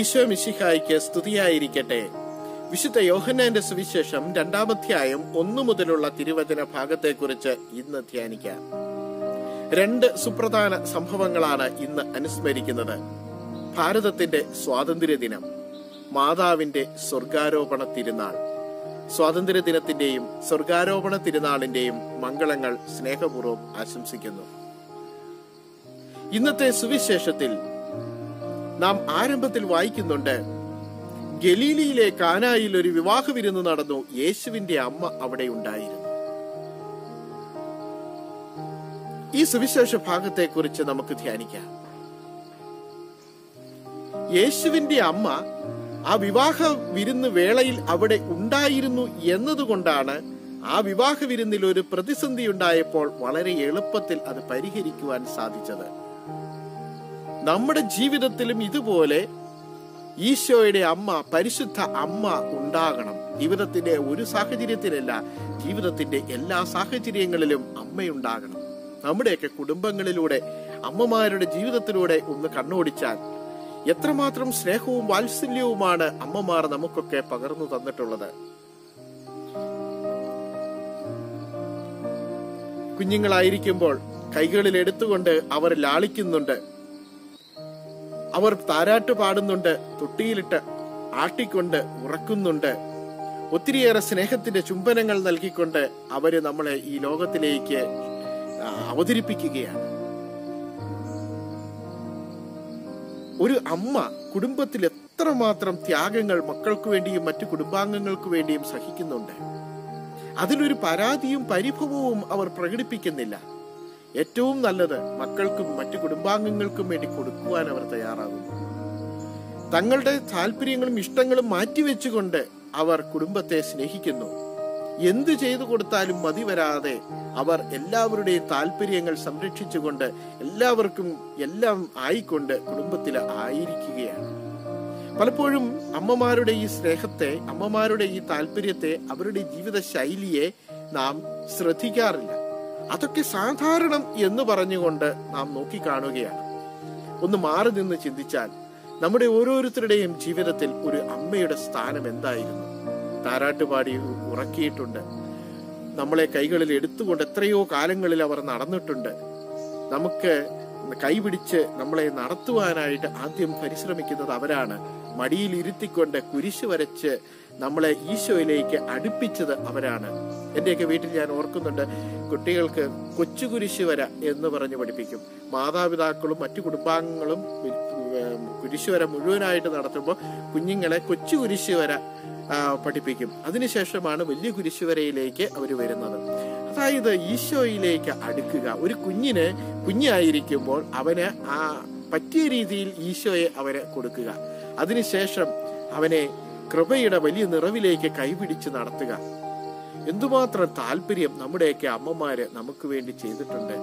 ഈശോ മിശിഹായിക്ക് സ്തുതിയായിരിക്കട്ടെ വിശുദ്ധ യോഹന്നാന്റെ സുവിശേഷം രണ്ടാമധ്യായം ഒന്നു മുതലുള്ള തിരുവചന ഭാഗത്തെക്കുറിച്ച് ഇന്ന് ധ്യാനിക്കാം രണ്ട് സുപ്രധാന സംഭവങ്ങളാണ് ഇന്ന് അനുസ്മരിക്കുന്നത് ഭാരതത്തിന്റെ സ്വാതന്ത്ര്യ ദിനം മാതാവിന്റെ സ്വർഗാരോപണ തിരുനാൾ സ്വാതന്ത്ര്യ ദിനത്തിന്റെയും സ്വർഗാരോപണ തിരുനാളിന്റെയും മംഗളങ്ങൾ സ്നേഹപൂർവ്വം ആശംസിക്കുന്നു ഇന്നത്തെ സുവിശേഷത്തിൽ നാം ആരംഭത്തിൽ വായിക്കുന്നുണ്ട് ഗലീലിയിലെ കാനായിൽ ഒരു വിവാഹ വിരുന്ന് നടന്നു യേശുവിന്റെ അമ്മ അവിടെ ഉണ്ടായിരുന്നു ഈ സുവിശേഷ ഭാഗത്തെക്കുറിച്ച് നമുക്ക് ധ്യാനിക്കാം യേശുവിന്റെ അമ്മ ആ വിവാഹ വിരുന്ന് വേളയിൽ അവിടെ ഉണ്ടായിരുന്നു എന്നതുകൊണ്ടാണ് ആ വിവാഹ വിരുന്നിൽ ഒരു പ്രതിസന്ധി ഉണ്ടായപ്പോൾ വളരെ എളുപ്പത്തിൽ അത് പരിഹരിക്കുവാൻ സാധിച്ചത് നമ്മുടെ ജീവിതത്തിലും ഇതുപോലെ ഈശോയുടെ അമ്മ പരിശുദ്ധ അമ്മ ഉണ്ടാകണം ജീവിതത്തിന്റെ ഒരു സാഹചര്യത്തിലല്ല ജീവിതത്തിന്റെ എല്ലാ സാഹചര്യങ്ങളിലും അമ്മയുണ്ടാകണം നമ്മുടെയൊക്കെ കുടുംബങ്ങളിലൂടെ അമ്മമാരുടെ ജീവിതത്തിലൂടെ ഒന്ന് കണ്ണോടിച്ചാൽ എത്രമാത്രം സ്നേഹവും വാത്സല്യവുമാണ് അമ്മമാർ നമുക്കൊക്കെ പകർന്നു തന്നിട്ടുള്ളത് കുഞ്ഞുങ്ങളായിരിക്കുമ്പോൾ കൈകളിൽ എടുത്തുകൊണ്ട് അവർ ലാളിക്കുന്നുണ്ട് അവർ താരാട്ട് പാടുന്നുണ്ട് തൊട്ടിയിലിട്ട് ആട്ടിക്കൊണ്ട് ഉറക്കുന്നുണ്ട് ഒത്തിരിയേറെ സ്നേഹത്തിന്റെ ചുംബനങ്ങൾ നൽകിക്കൊണ്ട് അവര് നമ്മളെ ഈ ലോകത്തിലേക്ക് ആ, അവതരിപ്പിക്കുകയാണ് ഒരു അമ്മ കുടുംബത്തിൽ എത്രമാത്രം ത്യാഗങ്ങൾ മക്കൾക്ക് വേണ്ടിയും മറ്റു കുടുംബാംഗങ്ങൾക്ക് വേണ്ടിയും സഹിക്കുന്നുണ്ട് അതിലൊരു പരാതിയും പരിഭവവും അവർ പ്രകടിപ്പിക്കുന്നില്ല ഏറ്റവും നല്ലത് മക്കൾക്കും മറ്റു കുടുംബാംഗങ്ങൾക്കും വേണ്ടി കൊടുക്കുവാൻ അവർ തയ്യാറാകുന്നു തങ്ങളുടെ താല്പര്യങ്ങളും ഇഷ്ടങ്ങളും മാറ്റിവെച്ചുകൊണ്ട് അവർ കുടുംബത്തെ സ്നേഹിക്കുന്നു എന്തു ചെയ്തു കൊടുത്താലും മതി വരാതെ അവർ എല്ലാവരുടെയും താല്പര്യങ്ങൾ സംരക്ഷിച്ചുകൊണ്ട് എല്ലാവർക്കും എല്ലാം ആയിക്കൊണ്ട് കുടുംബത്തിൽ ആയിരിക്കുകയാണ് പലപ്പോഴും അമ്മമാരുടെ ഈ സ്നേഹത്തെ അമ്മമാരുടെ ഈ താല്പര്യത്തെ അവരുടെ ജീവിത ശൈലിയെ നാം ശ്രദ്ധിക്കാറില്ല അതൊക്കെ സാധാരണം എന്ന് പറഞ്ഞുകൊണ്ട് നാം നോക്കിക്കാണുകയാണ് ഒന്ന് മാറി നിന്ന് ചിന്തിച്ചാൽ നമ്മുടെ ഓരോരുത്തരുടെയും ജീവിതത്തിൽ ഒരു അമ്മയുടെ സ്ഥാനം എന്തായിരുന്നു താരാട്ടുപാടി ഉറക്കിയിട്ടുണ്ട് നമ്മളെ കൈകളിൽ എടുത്തുകൊണ്ട് എത്രയോ കാലങ്ങളിൽ അവർ നടന്നിട്ടുണ്ട് നമുക്ക് കൈപിടിച്ച് നമ്മളെ നടത്തുവാനായിട്ട് ആദ്യം പരിശ്രമിക്കുന്നത് അവരാണ് മടിയിൽ ഇരുത്തിക്കൊണ്ട് കുരിശ് വരച്ച് നമ്മളെ ഈശോയിലേക്ക് അടുപ്പിച്ചത് അവരാണ് എന്റെയൊക്കെ വീട്ടിൽ ഞാൻ ഓർക്കുന്നുണ്ട് കുട്ടികൾക്ക് കൊച്ചു കുരിശ് വര എന്ന് പറഞ്ഞ് പഠിപ്പിക്കും മാതാപിതാക്കളും മറ്റു കുടുംബാംഗങ്ങളും ഏർ, കുരിശ് വര മുഴുവനായിട്ട് നടത്തുമ്പോൾ കുഞ്ഞുങ്ങളെ കൊച്ചു കുരിശ് വര ആ, പഠിപ്പിക്കും അതിനുശേഷമാണ് വലിയ കുരിശുവരയിലേക്ക് അവർ വരുന്നത് അതായത് ഈശോയിലേക്ക് അടുക്കുക ഒരു കുഞ്ഞിന് കുഞ്ഞായിരിക്കുമ്പോൾ അവന് ആ പറ്റിയ രീതിയിൽ ഈശോയെ അവന് കൊടുക്കുക അതിനുശേഷം അവനെ കൃപയുടെ വലിയ നിറവിലേക്ക് കൈപിടിച്ച് നടത്തുക എന്തുമാത്രം താല്പര്യം നമ്മുടെയൊക്കെ അമ്മമാര് നമുക്ക് വേണ്ടി ചെയ്തിട്ടുണ്ട്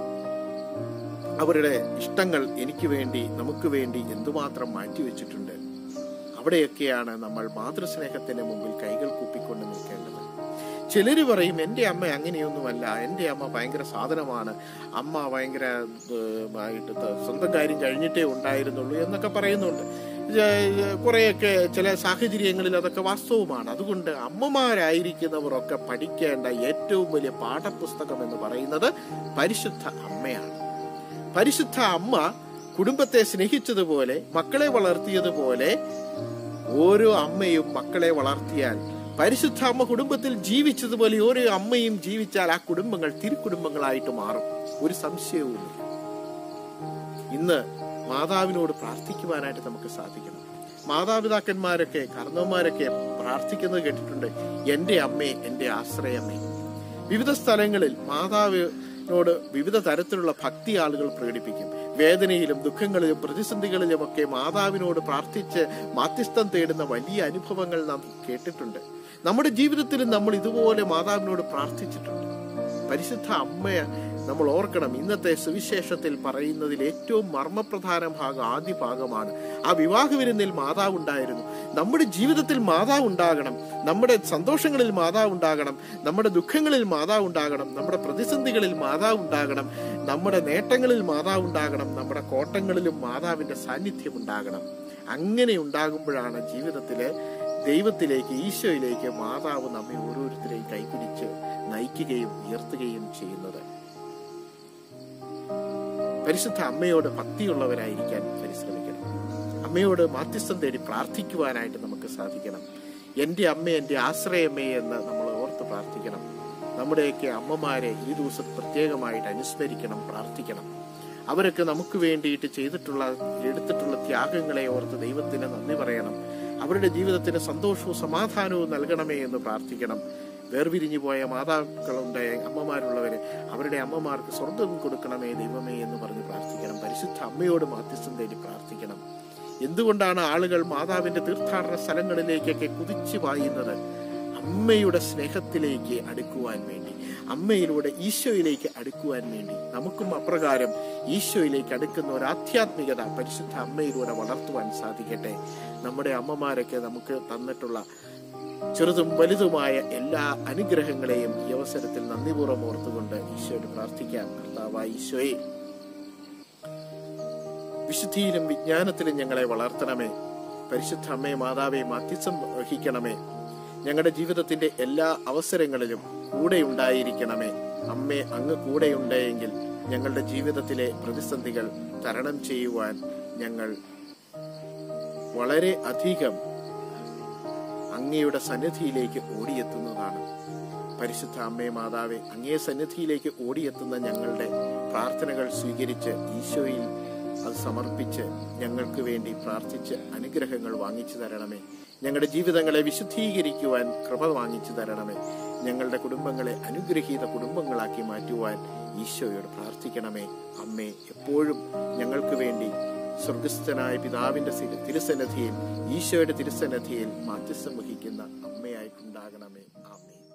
അവരുടെ ഇഷ്ടങ്ങൾ എനിക്ക് വേണ്ടി നമുക്ക് വേണ്ടി എന്തുമാത്രം മാറ്റിവെച്ചിട്ടുണ്ട് അവിടെയൊക്കെയാണ് നമ്മൾ മാതൃസ്നേഹത്തിന്റെ മുമ്പിൽ കൈകൾ കൂപ്പിക്കൊണ്ട് നിൽക്കേണ്ടത് ചിലര് പറയും എന്റെ അമ്മ അങ്ങനെയൊന്നുമല്ല എന്റെ അമ്മ ഭയങ്കര സാധനമാണ് അമ്മ ഭയങ്കര ഏഹ്, ആയിട്ട് ത- സ്വന്തം കാര്യം കഴിഞ്ഞിട്ടേ ഉണ്ടായിരുന്നുള്ളൂ എന്നൊക്കെ പറയുന്നുണ്ട് ഇത് കുറെയൊക്കെ ചില സാഹചര്യങ്ങളിൽ അതൊക്കെ വാസ്തവമാണ് അതുകൊണ്ട് അമ്മമാരായിരിക്കുന്നവരൊക്കെ പഠിക്കേണ്ട ഏറ്റവും വലിയ പാഠപുസ്തകം എന്ന് പറയുന്നത് പരിശുദ്ധ അമ്മയാണ് പരിശുദ്ധ അമ്മ കുടുംബത്തെ സ്നേഹിച്ചതുപോലെ മക്കളെ വളർത്തിയതുപോലെ ഓരോ അമ്മയും മക്കളെ വളർത്തിയാൽ പരിശുദ്ധ അമ്മ കുടുംബത്തിൽ ജീവിച്ചതുപോലെ ഓരോ അമ്മയും ജീവിച്ചാൽ ആ കുടുംബങ്ങൾ തിരുക്കുടുംബങ്ങളായിട്ട് മാറും ഒരു സംശയവുമില്ല ഇന്ന് മാതാവിനോട് പ്രാർത്ഥിക്കുവാനായിട്ട് നമുക്ക് സാധിക്കണം മാതാപിതാക്കന്മാരൊക്കെ കർണവന്മാരൊക്കെ പ്രാർത്ഥിക്കുന്നത് കേട്ടിട്ടുണ്ട് എന്റെ അമ്മേ എന്റെ ആശ്രയമേ വിവിധ സ്ഥലങ്ങളിൽ മാതാവിനോട് വിവിധ തരത്തിലുള്ള ഭക്തി ആളുകൾ പ്രകടിപ്പിക്കും വേദനയിലും ദുഃഖങ്ങളിലും പ്രതിസന്ധികളിലും ഒക്കെ മാതാവിനോട് പ്രാർത്ഥിച്ച് മാധ്യസ്ഥം തേടുന്ന വലിയ അനുഭവങ്ങൾ നാം കേട്ടിട്ടുണ്ട് നമ്മുടെ ജീവിതത്തിലും നമ്മൾ ഇതുപോലെ മാതാവിനോട് പ്രാർത്ഥിച്ചിട്ടുണ്ട് പരിശുദ്ധ അമ്മയെ നമ്മൾ ഓർക്കണം ഇന്നത്തെ സുവിശേഷത്തിൽ പറയുന്നതിൽ ഏറ്റവും മർമ്മപ്രധാന ഭാഗം ആദ്യ ഭാഗമാണ് ആ വിവാഹ വിരുന്നിൽ മാതാവ് ഉണ്ടായിരുന്നു നമ്മുടെ ജീവിതത്തിൽ മാതാവ് ഉണ്ടാകണം നമ്മുടെ സന്തോഷങ്ങളിൽ മാതാവ് ഉണ്ടാകണം നമ്മുടെ ദുഃഖങ്ങളിൽ മാതാവ് ഉണ്ടാകണം നമ്മുടെ പ്രതിസന്ധികളിൽ മാതാവ് ഉണ്ടാകണം നമ്മുടെ നേട്ടങ്ങളിൽ മാതാവ് ഉണ്ടാകണം നമ്മുടെ കോട്ടങ്ങളിലും മാതാവിന്റെ സാന്നിധ്യം ഉണ്ടാകണം അങ്ങനെ ഉണ്ടാകുമ്പോഴാണ് ജീവിതത്തില് ദൈവത്തിലേക്ക് ഈശോയിലേക്ക് മാതാവ് നമ്മെ ഓരോരുത്തരെയും കൈപിടിച്ച് നയിക്കുകയും ഉയർത്തുകയും ചെയ്യുന്നത് പരിശുദ്ധ അമ്മയോട് ഭക്തിയുള്ളവരായിരിക്കാൻ പരിശ്രമിക്കണം അമ്മയോട് മാധ്യസ്ഥം തേടി പ്രാർത്ഥിക്കുവാനായിട്ട് നമുക്ക് സാധിക്കണം എന്റെ അമ്മ എന്റെ ആശ്രയമേ എന്ന് നമ്മൾ ഓർത്ത് പ്രാർത്ഥിക്കണം നമ്മുടെയൊക്കെ അമ്മമാരെ ഈ ദിവസം പ്രത്യേകമായിട്ട് അനുസ്മരിക്കണം പ്രാർത്ഥിക്കണം അവരൊക്കെ നമുക്ക് വേണ്ടിയിട്ട് ചെയ്തിട്ടുള്ള എടുത്തിട്ടുള്ള ത്യാഗങ്ങളെ ഓർത്ത് ദൈവത്തിന് നന്ദി പറയണം അവരുടെ ജീവിതത്തിന് സന്തോഷവും സമാധാനവും നൽകണമേ എന്ന് പ്രാർത്ഥിക്കണം വേർപിരിഞ്ഞു പോയ മാതാക്കളുണ്ട് അമ്മമാരുള്ളവര് അവരുടെ അമ്മമാർക്ക് സ്വർഗം കൊടുക്കണമേ ദൈവമേ എന്ന് പറഞ്ഞ് പ്രാർത്ഥിക്കണം പരിശുദ്ധ അമ്മയോട് മാധ്യസ്ഥം തേടി പ്രാർത്ഥിക്കണം എന്തുകൊണ്ടാണ് ആളുകൾ മാതാവിന്റെ തീർത്ഥാടന സ്ഥലങ്ങളിലേക്കൊക്കെ കുതിച്ചു പായുന്നത് അമ്മയുടെ സ്നേഹത്തിലേക്ക് അടുക്കുവാൻ വേണ്ടി അമ്മയിലൂടെ ഈശോയിലേക്ക് അടുക്കുവാൻ വേണ്ടി നമുക്കും അപ്രകാരം ഈശോയിലേക്ക് അടുക്കുന്ന ഒരു ആധ്യാത്മികത പരിശുദ്ധ അമ്മയിലൂടെ വളർത്തുവാൻ സാധിക്കട്ടെ നമ്മുടെ അമ്മമാരൊക്കെ നമുക്ക് തന്നിട്ടുള്ള ചെറുതും വലുതുമായ എല്ലാ അനുഗ്രഹങ്ങളെയും ഈ അവസരത്തിൽ നന്ദിപൂർവ്വം ഓർത്തുകൊണ്ട് ഈശോയോട് പ്രാർത്ഥിക്കാം കർത്താവായ ഈശോയെ വിശുദ്ധിയിലും വിജ്ഞാനത്തിലും ഞങ്ങളെ വളർത്തണമേ പരിശുദ്ധ അമ്മയെ മാതാവെ മാധ്യസം വഹിക്കണമേ ഞങ്ങളുടെ ജീവിതത്തിന്റെ എല്ലാ അവസരങ്ങളിലും കൂടെ ഉണ്ടായിരിക്കണമേ അമ്മേ അങ്ങ് കൂടെയുണ്ടെങ്കിൽ ഞങ്ങളുടെ ജീവിതത്തിലെ പ്രതിസന്ധികൾ തരണം ചെയ്യുവാൻ ഞങ്ങൾ വളരെ അധികം അങ്ങയുടെ സന്നിധിയിലേക്ക് ഓടിയെത്തുന്നതാണ് പരിശുദ്ധ അമ്മേ മാതാവെ അങ്ങേ സന്നിധിയിലേക്ക് ഓടിയെത്തുന്ന ഞങ്ങളുടെ പ്രാർത്ഥനകൾ സ്വീകരിച്ച് ഈശോയിൽ അത് സമർപ്പിച്ച് ഞങ്ങൾക്ക് വേണ്ടി പ്രാർത്ഥിച്ച് അനുഗ്രഹങ്ങൾ വാങ്ങിച്ചു തരണമേ ഞങ്ങളുടെ ജീവിതങ്ങളെ വിശുദ്ധീകരിക്കുവാൻ കൃപ വാങ്ങിച്ചു തരണമേ ഞങ്ങളുടെ കുടുംബങ്ങളെ അനുഗ്രഹീത കുടുംബങ്ങളാക്കി മാറ്റുവാൻ ഈശോയോട് പ്രാർത്ഥിക്കണമേ അമ്മേ എപ്പോഴും ഞങ്ങൾക്ക് വേണ്ടി സ്വർഗസ്ഥനായ പിതാവിന്റെ സിര- തിരുസന്നിധിയിൽ ഈശോയുടെ തിരുസന്നിധിയിൽ മാധ്യസ്ഥം വഹിക്കുന്ന അമ്മയായിട്ടുണ്ടാകണമേ ആമേ